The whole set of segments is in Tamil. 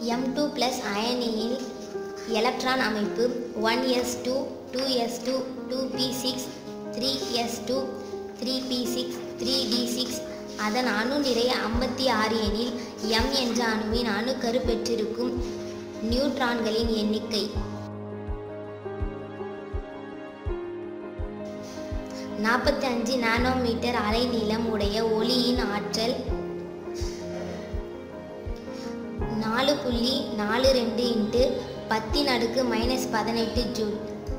எம் டூ ப்ளஸ் அயனியில் எலக்ட்ரான் அமைப்பு one S two two S two two P six three S two three P six three D six அதன் அணு நிறை ஐம்பத்தி ஆறு எனில் எம் என்ற அணுவின் அணுக்கரு பெற்றிருக்கும் நியூட்ரான்களின் எண்ணிக்கை நாற்பத்தி அஞ்சு நானோமீட்டர் அலைநீளம் உடைய ஒளியின் ஆற்றல் நாலு புள்ளி நாலு ரெண்டு இன்ட்டு பத்தின் அடுக்கு மைனஸ் பதினெட்டு ஜூல்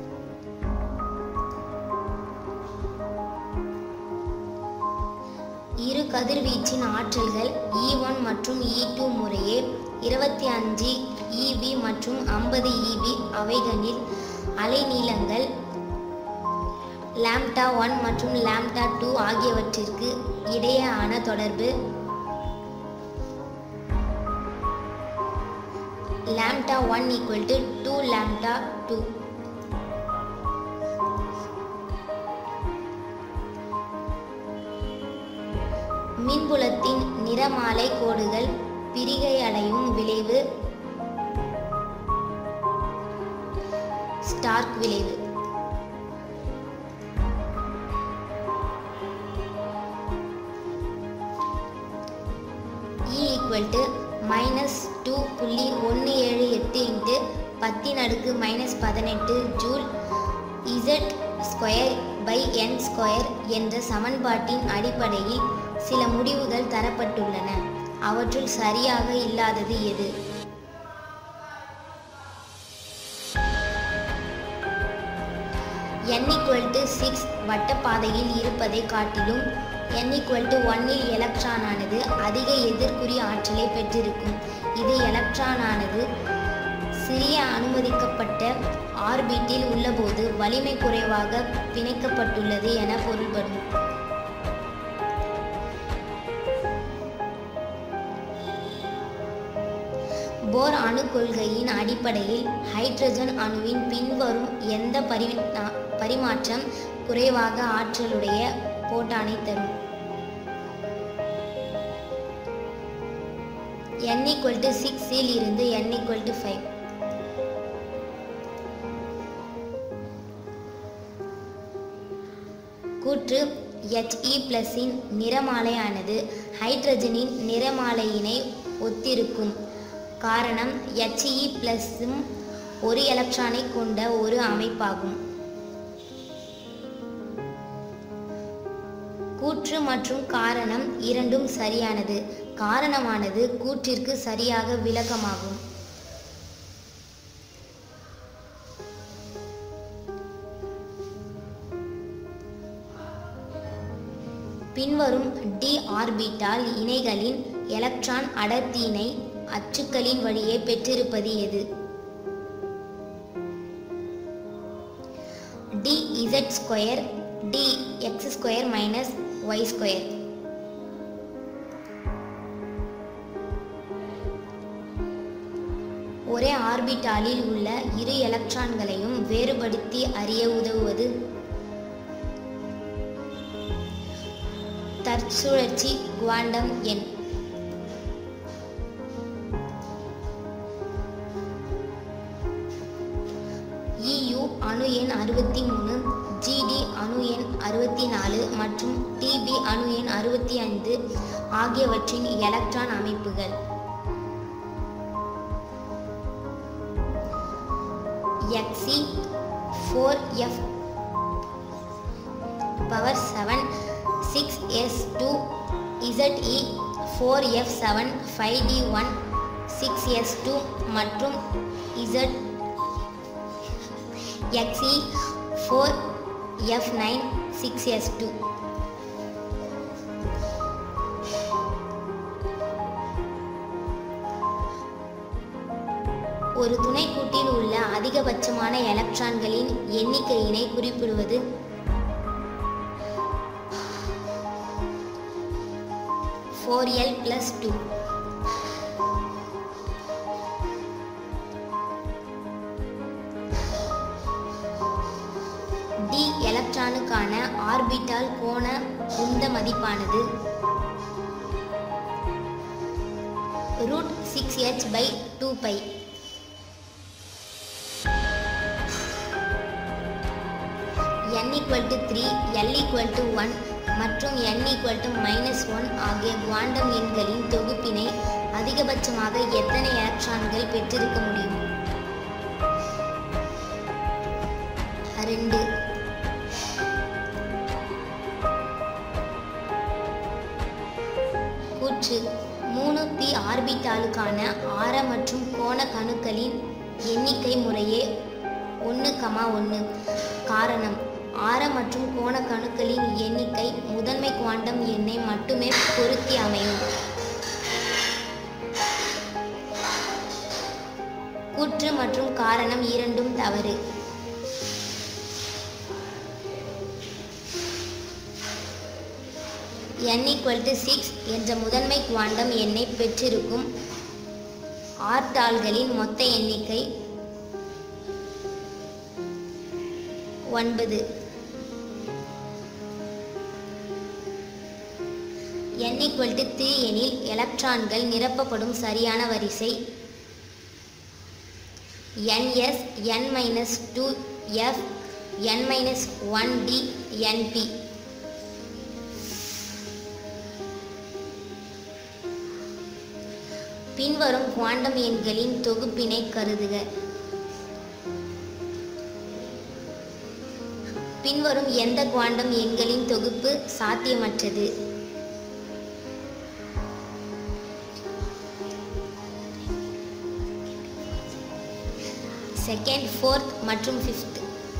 இரு கதிர்வீச்சின் ஆற்றல்கள் இ ஒன் மற்றும் இ டூ முறையே இருபத்தி அஞ்சு இபி மற்றும் ஐம்பது இபி அவைகளில் அலைநீளங்கள் லாம்டா ஒன் மற்றும் லாம்டா டூ ஆகியவற்றிற்கு இடையேயான தொடர்பு lambda one equal to two lambda two மின்புலத்தின் நிறமாலை கோடுகள் பிரிகையடையும் விளைவு ஸ்டார்க் விளைவு E equal to minus two புள்ளி ஒன்று ஏழு எட்டு இன்ட்டு பத்தின் அடுக்கு மைனஸ் பதினெட்டு joule Z square by N square என்ற சமன்பாட்டின் அடிப்படையில் சில முடிவுகள் தரப்பட்டுள்ளன அவற்றுள் சரியாக இல்லாதது எது n equal to சிக்ஸ் வட்டப்பாதையில் இருப்பதை காட்டிலும் n equal to ஒன்னில் எலக்ட்ரானானது அதிக எதிர்க்குறி ஆற்றலை பெற்றிருக்கும் இது எலக்ட்ரானானது சிறிய அனுமதிக்கப்பட்ட ஆர்பிட்டில் உள்ளபோது வலிமை குறைவாக பிணைக்கப்பட்டுள்ளது என பொருள்படும் போர் அணு கொள்கையின் அடிப்படையில் ஹைட்ரஜன் அணுவின் பின்வரும் எந்த பரி பரிமாற்றம் குறைவாக ஆற்றலுடைய போட்டானை தரும் n equal to சிக்ஸில் இருந்து n equal to ஃபைவ் கூற்று HE பிளஸின் நிறமாலையானது ஹைட்ரஜனின் நிறமாலையினை ஒத்திருக்கும் காரணம் HE பிளஸும் ஒரு எலக்ட்ரானை கொண்ட ஒரு அமைப்பாகும் கூற்று மற்றும் காரணம் இரண்டும் சரியானது காரணமானது கூற்றிற்கு சரியாக விளக்கமாகும் பின்வரும் டி ஆர்பிட்டால் இணைகளின் எலக்ட்ரான் அடர்த்தியினை அச்சுக்களின் வழியே பெற்றிருப்பது எது D Z square D X square minus Y square ஒரே ஆர்பிட்டாலில் உள்ள இரு எலக்ட்ரான்களையும் வேறுபடுத்தி அறிய உதவுவது தற்சுழற்சி குவாண்டம் எண் இயு அணு எண் அறுபத்தி மூணு ஜிடி அணு எண் அறுபத்தி நாலு மற்றும் டிபி அணு எண் அறுபத்தி ஐந்து ஆகியவற்றின் எலக்ட்ரான் அமைப்புகள் X E four F power seven six S two Z E four F seven five D one six S two மற்றும் Z X E four F nine six S two ஒரு துணைக்கூட்டில் உள்ள அதிகபட்சமான எலக்ட்ரான்களின் எண்ணிக்கையினை குறிப்பிடுவது four L plus two D எலக்ட்ரானுக்கான ஆர்பிட்டால் கோண உந்த மதிப்பானது root six H by two pi n equal to three L equal to one மற்றும் n equal to minus one ஆகிய குவாண்டம் எண்களின் தொகுப்பினை அதிகபட்சமாக எத்தனை எலக்ட்ரான்கள் பெற்றிருக்க முடியும் ரெண்டு கூற்று மூணு பி ஆர்பிட்டாலுக்கான ஆர மற்றும் கோண கணுக்களின் எண்ணிக்கை முறையே ஒன்று கமா ஒன்று காரணம் ஆர மற்றும் கோண கணுக்களின் எண்ணிக்கை முதன்மை குவாண்டம் எண்ணை மட்டுமே பொருத்தி அமையும் கூற்று மற்றும் காரணம் இரண்டும் தவறு n equal to 6 என்ற முதன்மை குவாண்டம் எண்ணை பெற்றிருக்கும் ஆர்டால்களின் மொத்த எண்ணிக்கை ஒன்பது n equal to 3 எனில் எலக்ட்ரான்கள் நிரப்பப்படும் சரியான வரிசை ns n minus 2 f n minus 1 d np பின்வரும் குவாண்டம் எண்களின் தொகுப்பினை கருதுக பின்வரும் எந்த குவாண்டம் எண்களின் தொகுப்பு சாத்தியமற்றது செகண்ட் ஃபோர்த் மற்றும் ஃபிஃப்த்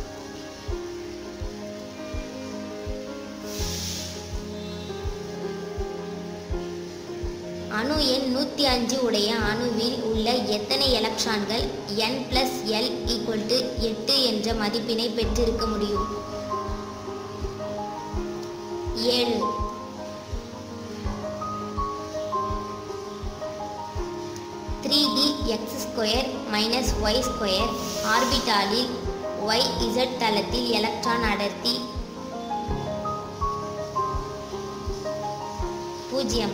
அணு எண் நூற்றி அஞ்சு உடைய அணுவில் உள்ள எத்தனை எலக்ட்ரான்கள் n plus L equal to எட்டு என்ற மதிப்பினை பெற்றிருக்க முடியும் ஏழு three D X square minus Y square ஆர்பிட்டாலில் ஒய் இசட் தளத்தில் எலக்ட்ரான் அடர்த்தி பூஜ்ஜியம்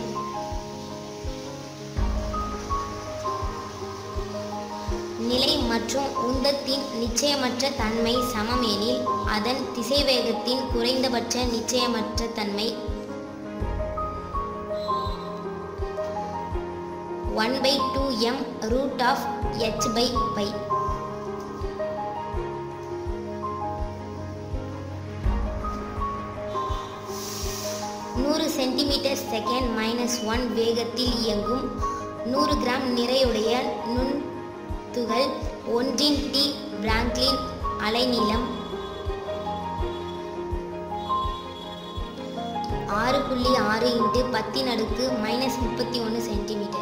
நிலை மற்றும் உந்தத்தின் நிச்சயமற்ற தன்மை சமம் எனில் அதன் திசைவேகத்தின் குறைந்தபட்ச நிச்சயமற்ற தன்மை one by two M root of H by pi நூறு சென்டிமீட்டர் செகண்ட் மைனஸ் ஒன் வேகத்தில் இயங்கும் நூறு கிராம் நிறையுடைய நுண் துகள் ஒன்றின் டி பிராங்க்லின் அலைநீளம் ஆறு புள்ளி ஆறு இன்ட்டு பத்தின் அடுக்கு மைனஸ் முப்பத்தி ஒன்று சென்டிமீட்டர்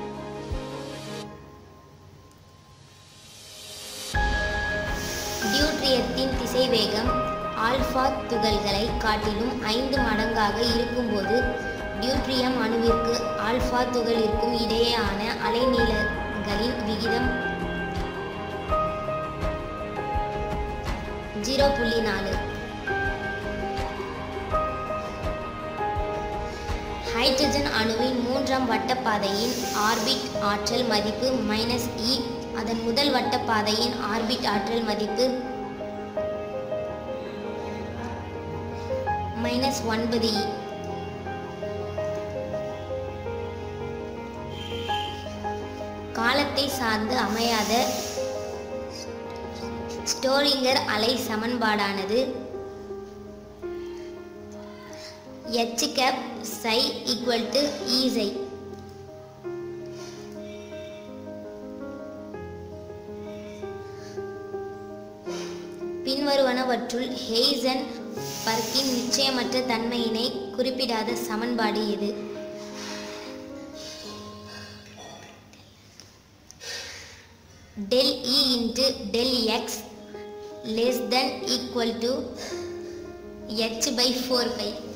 டியூட்ரியத்தின் திசைவேகம் ஆல்ஃபா துகள்களை காட்டிலும் ஐந்து மடங்காக இருக்கும்போது டியூட்ரியம் அணுவிற்கு ஆல்ஃபா துகளிற்கும் இடையேயான அலைநீளங்களின் விகிதம் ஜீரோ புள்ளி நாலு ஹைட்ரஜன் அணுவின் மூன்றாம் வட்டப்பாதையின் ஆர்பிட் ஆற்றல் மதிப்பு மைனஸ் இ அதன் முதல் வட்டப்பாதையின் ஆர்பிட் ஆற்றல் மதிப்பு மைனஸ் ஒன்பது இ காலத்தை சார்ந்து அமையாத ஸ்டோரிங்கர் அலை சமன்பாடானது h cap psi equal to E psi பின்வருவனவற்றுள் ஹெய்சன் பர்க்கின் நிச்சயமற்ற தன்மையினை குறிப்பிடாத சமன்பாடு எது del E into del x less than equal to h by 4 pi